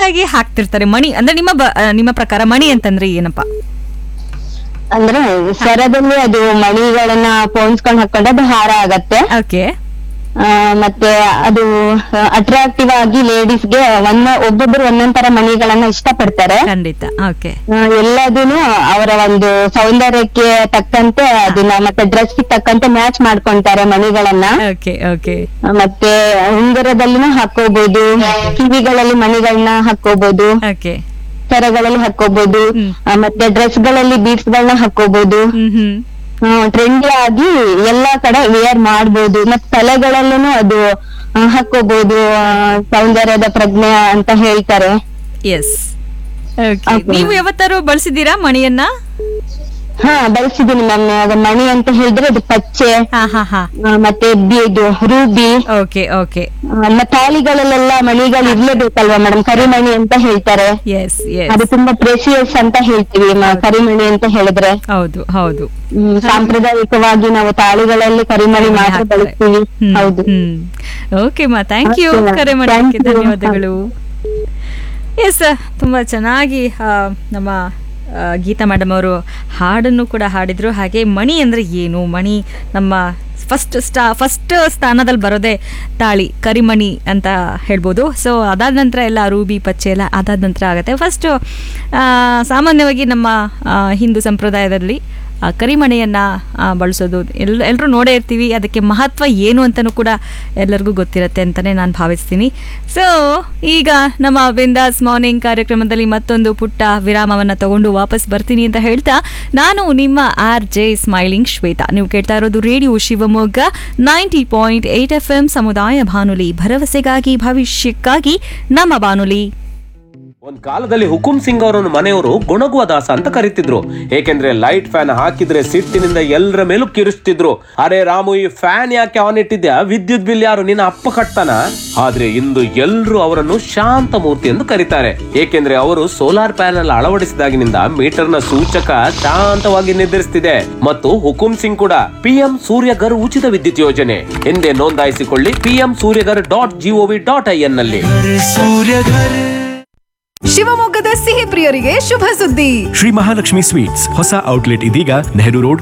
ಹೆಚ್ಚಾಗಿ ಹಾಕ್ತಿರ್ತಾರೆ ಮಣಿ ಅಂದ್ರೆ ನಿಮ್ಮ ಬ- ಆ, ನಿಮ್ಮ ಪ್ರಕಾರ ಮಣಿ ಅಂತಂದ್ರೆ ಏನಪ್ಪಾ ಅಂದ್ರೆ ಸರದಲ್ಲಿ ಅದು ಮಣಿಗಳನ್ನ ಪೋಣಿಸ್ಕೊಂಡ್ ಹಾಕೊಂಡ್ರೆ ಅದು ಹಾರ ಆಗತ್ತೆ ಓಕೆ ಆ, ಮತ್ತೆ ಅದು ಅಟ್ರಾಕ್ಟಿವ್ ಆಗಿ ಲೇಡೀಸ್ಗೆ ಒಂದ ಒಬ್ಬೊಬ್ರು ಒಂದೊಂದ್ ತರ ಮಣಿಗಳನ್ನ ಇಷ್ಟಪಡ್ತಾರೆ ಖಂಡಿತ ಓಕೆ ಆ, ಎಲ್ಲದೂನು ಅವರ ಒಂದು ಸೌಂದರ್ಯಕ್ಕೆ ತಕ್ಕಂತೆ ಅದನ್ನ ಮತ್ತೆ ಡ್ರೆಸ್ ತಕ್ಕಂತೆ ಮ್ಯಾಚ್ ಮಾಡ್ಕೊಂತಾರೆ ಮಣಿಗಳನ್ನ ಓಕೆ ಓಕೆ ಆ, ಮತ್ತೆ ಉಂಗುರದಲ್ಲಿನೂ ಹಾಕೋಬಹುದು ಕಿವಿಗಳಲ್ಲಿ ಮಣಿಗಳನ್ನ ಹಾಕೋಬಹುದು ಓಕೆ ಸರಗಳಲ್ಲಿ ಹಾಕೋಬಹುದು ಹ್ಮ್. ಆ, ಮತ್ತೆ ಡ್ರೆಸ್ ಗಳಲ್ಲಿ ಬೀಡ್ಸ್ ಗಳನ್ನ ಹಾಕೋಬಹುದು ಹ್ಮ್ ಹ್ಮ್ ಟ್ರೆಂಡಿ ಆಗಿ ಎಲ್ಲಾ ಕಡೆ ವೇರ್ ಮಾಡ್ಬೋದು ಮತ್ತೆ ತಲೆಗಳಲ್ಲೂ ಅದು ಆ, ಹಾಕೋಬಹುದು ಆ, ಸೌಂದರ್ಯದ ಪ್ರಜ್ಞೆ ಅಂತ ಹೇಳ್ತಾರೆ ಎಸ್ ಓಕೆ Okay. ನೀವು ಯಾವತ್ತಾರು ಬಳಸಿದ್ದೀರಾ ಮಣಿಯನ್ನ ಹಾ ಬಳಸಿದೀನಿ ಮ್ಯಾಮ್ ಅದು ಮಣಿ ಅಂತ ಹೇಳಿದ್ರೆ ಅದು ಪಚ್ಚೆ ಹಾ ಹಾ ಹಾ ಆ, ಮತ್ತೆ ಬಿ- ಇದು ರೂಬಿ ಓಕೆ ಓಕೆ ಆ, ಮತ್ತೆ ತಾಳಿಗಳಲ್ಲೆಲ್ಲ ಮಣಿಗಳು ಇರ್ಲೇಬೇಕಲ್ವಾ ಮೇಡಮ್ ಕರಿಮಣಿ ಅಂತ ಹೇಳ್ತಾರೆ ಎಸ್ ಅದು ಎಸ್ ತುಂಬಾ ಪ್ರೆಸಿಯಸ್ ಅಂತ ಹೇಳ್ತೀವಿ ಮ- ಕರಿಮಣಿ ಅಂತ ಹೇಳಿದ್ರೆ ಹೌದು ಹೌದು ಹ್ಮ್, ಸಾಂಪ್ರದಾಯಿಕವಾಗಿ ನಾವು ತಾಳಿಗಳಲ್ಲಿ ಕರಿಮಣಿ ಮಾತ್ರ ಹಾಕ್ತಾರೆ. ಬಳಸ್ತೀವಿ ಹ್ಮ್, ಹೌದು ಹ್ಮ್ okay ma'am thank you Okay, ma'am. ಕರೆ ಮಾಡೋದಕ್ಕೆ Thank you. ಧನ್ಯವಾದಗಳು ಎಸ್ ತುಂಬಾ ಚೆನ್ನಾಗಿ ಆ, ನಮ್ಮ ಆ, ಗೀತಾ ಮೇಡಮ್ ಅವರು ಹಾಡನ್ನು ಕೂಡ ಹಾಡಿದ್ರು ಹಾಗೆ ಮಣಿ ಅಂದ್ರೆ ಏನು ಮಣಿ ನಮ್ಮ ಫಸ್ಟ್ ಸ್ಟಾ ಫಸ್ಟ್ ಸ್ಥಾನದಲ್ಲಿ ಬರೋದೇ ತಾಳಿ ಕರಿಮಣಿ ಅಂತ ಹೇಳ್ಬೋದು ಸೊ ಅದಾದ ನಂತರ ಎಲ್ಲ ರೂಬಿ ಪಚ್ಚೆ ಎಲ್ಲ ಅದಾದ ನಂತರ ಆಗುತ್ತೆ ಫಸ್ಟು ಸಾಮಾನ್ಯವಾಗಿ ನಮ್ಮ ಆ, ಹಿಂದೂ ಸಂಪ್ರದಾಯದಲ್ಲಿ ಆ, ಕರಿಮಣೆಯನ್ನು ಬಳಸೋದು ಎಲ್ಲ ಎಲ್ಲರೂ ನೋಡೇ ಇರ್ತೀವಿ ಅದಕ್ಕೆ ಮಹತ್ವ ಏನು ಅಂತಲೂ ಕೂಡ ಎಲ್ಲರಿಗೂ ಗೊತ್ತಿರುತ್ತೆ ಅಂತಲೇ ನಾನು ಭಾವಿಸ್ತೀನಿ ಸೊ ಈಗ ನಮ್ಮ ಬಿಂದಾಸ್ ಮಾರ್ನಿಂಗ್ ಕಾರ್ಯಕ್ರಮದಲ್ಲಿ ಮತ್ತೊಂದು ಪುಟ್ಟ ವಿರಾಮವನ್ನು ತಗೊಂಡು ವಾಪಸ್ ಬರ್ತೀನಿ ಅಂತ ಹೇಳ್ತಾ ನಾನು ನಿಮ್ಮ ಆರ್ ಜೆ ಸ್ಮೈಲಿಂಗ್ ಶ್ವೇತಾ ನೀವು ಕೇಳ್ತಾ ಇರೋದು radio Shivamogga ninety point eight F M ಸಮುದಾಯ ಬಾನುಲಿ ಭರವಸೆಗಾಗಿ ಭವಿಷ್ಯಕ್ಕಾಗಿ ನಮ್ಮ ಬಾನುಲಿ ಒಂದ್ ಕಾಲದಲ್ಲಿ ಹುಕುಂ ಸಿಂಗ್ ಅವರನ್ನು ಮನೆಯವರು ಗುಣಗುವ ದಾಸ ಅಂತ ಕರೀತಿದ್ರು ಏಕೆಂದ್ರೆ ಲೈಟ್ ಫ್ಯಾನ್ ಹಾಕಿದ್ರೆ ಸಿಟ್ಟಿನಿಂದ ಎಲ್ಲರ ಮೇಲೂ ಕಿರಿಸ್ತಿದ್ರು ಅರೆ ರಾಮು ಈ ಫ್ಯಾನ್ ಯಾಕೆ ಆನ್ ಇಟ್ಟಿದ್ಯಾ ವಿದ್ಯುತ್ ಬಿಲ್ ಯಾರು ನಿನ್ನ ಅಪ್ಪ ಕಟ್ತಾನ ಆದ್ರೆ ಇಂದು ಎಲ್ರು ಅವರನ್ನು ಶಾಂತ ಮೂರ್ತಿ ಎಂದು ಕರೀತಾರೆ ಏಕೆಂದ್ರೆ ಅವರು ಸೋಲಾರ್ ಪ್ಯಾನೆಲ್ ಅಳವಡಿಸಿದಾಗಿನಿಂದ ಮೀಟರ್ನ ಸೂಚಕ ಶಾಂತವಾಗಿ ನಿರ್ಧರಿಸ್ತಿದೆ ಮತ್ತು ಹುಕುಂ ಸಿಂಗ್ ಕೂಡ ಪಿಎಂ ಸೂರ್ಯಗರ್ ಉಚಿತ ವಿದ್ಯುತ್ ಯೋಜನೆ ಎಂದೇ ನೋಂದಾಯಿಸಿಕೊಳ್ಳಿ PM Suryaghar dot G O V dot I N ನಲ್ಲಿ ಶಿವಮೊಗ್ಗದ ಸಿಹಿ ಪ್ರಿಯರಿಗೆ ಶುಭ ಸುದ್ದಿ ಶ್ರೀ ಮಹಾಲಕ್ಷ್ಮಿ ಸ್ವೀಟ್ಸ್ ಹೊಸ ಔಟ್ಲೆಟ್ ಇದೀಗ ನೆಹರು ರೋಡ್